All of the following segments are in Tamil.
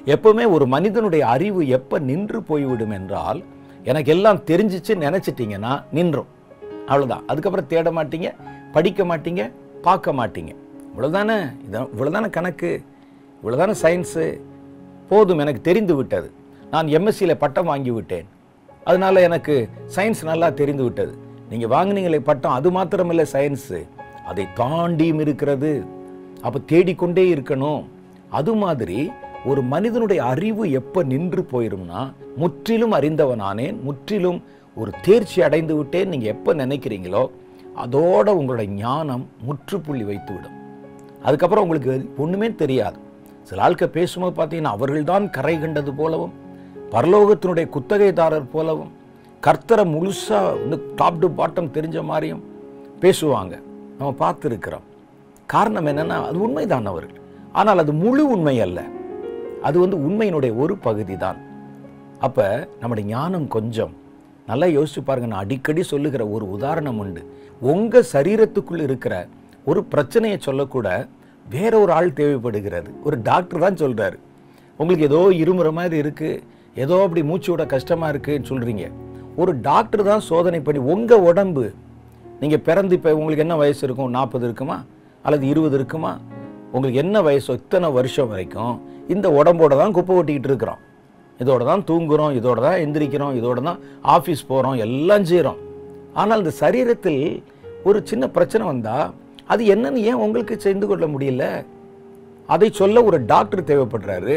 எப்பவுமே ஒரு மனிதனுடைய அறிவு எப்ப நின்று போய்விடும் என்றால் எனக்கு எல்லாம் தெரிஞ்சிச்சு நினைச்சிட்டீங்கன்னா நின்றும் அவ்வளவுதான் அதுக்கப்புறம் தேட மாட்டீங்க படிக்க மாட்டீங்க பார்க்க மாட்டீங்க இவ்வளவுதானே இதான் இவ்வளவுதானே கணக்கு இவ்வளவுதானே சயின்ஸு போதும் எனக்கு தெரிந்து விட்டது நான் எம்எஸ்சியில் பட்டம் வாங்கி விட்டேன் அதனால எனக்கு சயின்ஸ் நல்லா தெரிந்து விட்டது நீங்க வாங்குனீங்களே பட்டம் அது மாத்திரமில்லை சயின்ஸு அதை தாண்டியும் இருக்கிறது அப்ப தேடிக்கொண்டே இருக்கணும் அது மாதிரி ஒரு மனிதனுடைய அறிவு எப்ப நின்று போயிரும்னா முற்றிலும் அறிந்தவனானேன் முற்றிலும் ஒரு தேர்ச்சி அடைந்து விட்டேன் நீங்க எப்ப நினைக்கிறீங்களோ அதோட உங்களுடைய ஞானம் முற்றுப்புள்ளி வைத்து விடும் அதுக்கப்புறம் உங்களுக்கு ஒண்ணுமே தெரியாது சில ஆட்கள் பேசும்போது பார்த்தீங்கன்னா அவர்கள்தான் கரை கண்டது போலவும் பரலோகத்தினுடைய குத்தகைதாரர் போலவும் கர்த்தரை முழுசா வந்து டாப் டு பாட்டம் தெரிஞ்ச மாதிரியும் பேசுவாங்க நம்ம பார்த்துருக்கிறோம் காரணம் என்னன்னா அது உண்மைதான் அவர்கள் ஆனால் அது முழு உண்மை அல்ல அது வந்து உண்மையினுடைய ஒரு பகுதி தான் அப்ப நம்முடைய ஞானம் கொஞ்சம் நல்லா யோசிச்சு பாருங்க நான் அடிக்கடி சொல்லுகிற ஒரு உதாரணம் உண்டு உங்க சரீரத்துக்குள் இருக்கிற ஒரு பிரச்சனையை சொல்லக்கூட வேற ஒரு ஆள் தேவைப்படுகிறது ஒரு டாக்டர் தான் சொல்றாரு உங்களுக்கு ஏதோ இருமுற மாதிரி இருக்கு ஏதோ அப்படி மூச்சு விட கஷ்டமா இருக்குன்னு சொல்றீங்க ஒரு டாக்டர் தான் சோதனை பண்ணி உங்க உடம்பு நீங்க பிறந்து இப்ப உங்களுக்கு என்ன வயசு இருக்கும் நாற்பது இருக்குமா அல்லது இருபது இருக்குமா உங்களுக்கு என்ன வயசு இத்தனை வருஷம் வரைக்கும் இந்த உடம்போட தான் குப்பை ஓட்டிக்கிட்டு இருக்கிறோம் இதோட தான் தூங்குறோம் இதோட தான் எந்திரிக்கிறோம் இதோட தான் ஆஃபீஸ் போகிறோம் எல்லாம் செய்கிறோம் ஆனால் இந்த சரீரத்தில் ஒரு சின்ன பிரச்சனை வந்தா அது என்னன்னு ஏன் உங்களுக்கு செய்து கொள்ள முடியல அதை சொல்ல ஒரு டாக்டர் தேவைப்படுறாரு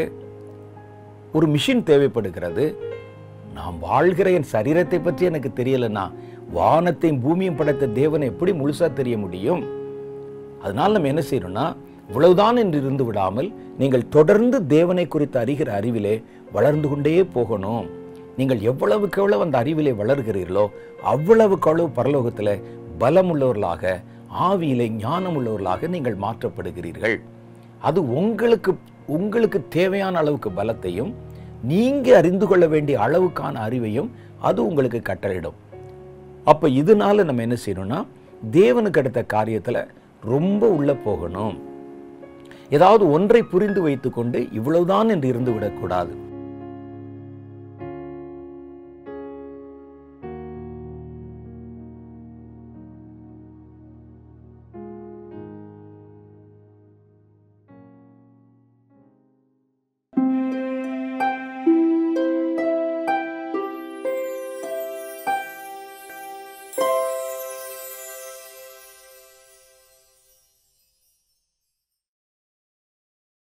ஒரு மிஷின் தேவைப்படுகிறது நான் வாழ்கிற என் சரீரத்தை பற்றி எனக்கு தெரியலன்னா வானத்தையும் பூமியும் படைத்த தேவனை எப்படி முழுசா தெரிய முடியும் அதனால நம்ம என்ன செய்யணும்னா இவ்வளவுதான் என்று இருந்து விடாமல் நீங்கள் தொடர்ந்து தேவனை குறித்து அறிகிற அறிவிலே வளர்ந்து கொண்டே போகணும் நீங்கள் எவ்வளவுக்கு எவ்வளவு அந்த அறிவிலே வளர்கிறீர்களோ அவ்வளவுக்கு அவ்வளவு பரலோகத்தில் பலமுள்ளவர்களாக ஆவியிலே ஞானம் உள்ளவர்களாக நீங்கள் மாற்றப்படுகிறீர்கள் அது உங்களுக்கு உங்களுக்கு தேவையான அளவுக்கு பலத்தையும் நீங்க அறிந்து கொள்ள வேண்டிய அளவுக்கான அறிவையும் அது உங்களுக்கு கட்டளையிடும் அப்ப இதனால நம்ம என்ன செய்யணும்னா தேவனுக்கு அடுத்த காரியத்துல ரொம்ப உள்ள போகணும் ஏதாவது ஒன்றை புரிந்து வைத்துக்கொண்டு இவ்வளவுதான் என்று இருந்து விடக்கூடாது